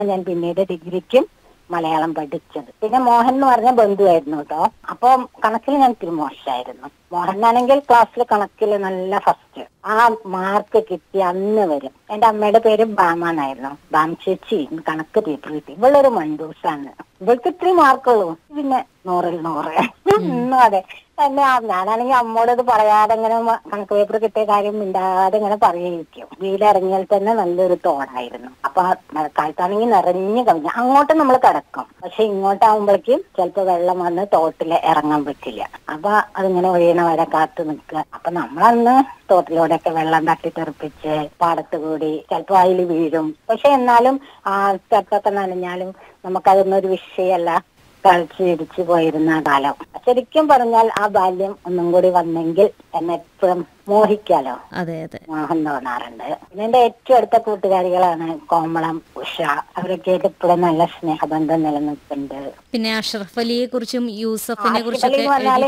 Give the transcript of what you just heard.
ഞാൻ പിന്നീട് ഡിഗ്രിക്കും മലയാളം പഠിച്ചത് പിന്നെ മോഹൻ എന്ന് പറഞ്ഞ ബന്ധുവായിരുന്നു കേട്ടോ അപ്പൊ കണക്കിൽ ഞാൻ ഇത്തിരി മോശമായിരുന്നു മോഹനാണെങ്കിൽ ക്ലാസ്സിൽ കണക്കിൽ നല്ല ഫസ്റ്റ് ആ മാർക്ക് കിട്ടി അന്ന് വരും എന്റെ അമ്മയുടെ പേര് ബാമ എന്നായിരുന്നു ബാം ചേച്ചി കണക്ക് പേപ്പർ കിട്ടി ഇവളൊരു മണ്ടൂസാണ് ഇവൾക്ക് ഇത്രയും മാർക്കുള്ളൂ പിന്നെ നൂറിൽ നൂറ് ഇന്നും അതെ എന്നെ ആ- ഞാനാണെങ്കിൽ അമ്മോട് ഇത് പറയാതെ ഇങ്ങനെ മ- കണക്ക് പേപ്പർ കിട്ടിയ കാര്യം മിണ്ടാതെ ഇങ്ങനെ പറയിരിക്കും വീടിറങ്ങിയാൽ തന്നെ നല്ലൊരു തോടായിരുന്നു അപ്പൊ ആ മഴക്കാലത്താണെങ്കിൽ നിറഞ്ഞു കവിഞ്ഞു അങ്ങോട്ട് നമ്മൾ കിടക്കും പക്ഷെ ഇങ്ങോട്ടാവുമ്പോഴേക്കും ചിലപ്പോ വെള്ളം വന്ന് തോട്ടിൽ ഇറങ്ങാൻ പറ്റില്ല അപ്പൊ അതിങ്ങനെ ഒഴിയണ വരെ കാത്തു നിൽക്കുക അപ്പൊ നമ്മളന്ന് തോട്ടിലൂടെയൊക്കെ വെള്ളം തട്ടിത്തെറിപ്പിച്ച് പാടത്ത് കൂടി ചിലപ്പോ അതിൽ വീഴും പക്ഷെ എന്നാലും ആ സ്റ്റെപ്പൊക്കെ നനഞ്ഞാലും നമുക്കതൊന്നും ഒരു വിഷയമല്ല കളിച്ച് ഇടിച്ചു പോയിരുന്ന ആ കാലം ശരിക്കും പറഞ്ഞാൽ ആ ബാല്യം ഒന്നും കൂടി വന്നെങ്കിൽ എന്നെ എപ്പോഴും മോഹിക്കാലോ അതെ അതെ മോഹം തോന്നാറുണ്ട് പിന്നെ എന്റെ ഏറ്റവും അടുത്ത കൂട്ടുകാരികളാണ് കോമളം ഉഷ അവരൊക്കെ ആയിട്ട് ഇപ്പോഴും നല്ല സ്നേഹബന്ധം നിലനിൽക്കുന്നുണ്ട് പിന്നെ അഷ്റഫ് അലിയെ കുറിച്ചും യൂസഫിനെ ആസിഫ് അലി കുറിച്ചൊക്കെ എന്ന് പറഞ്ഞാല്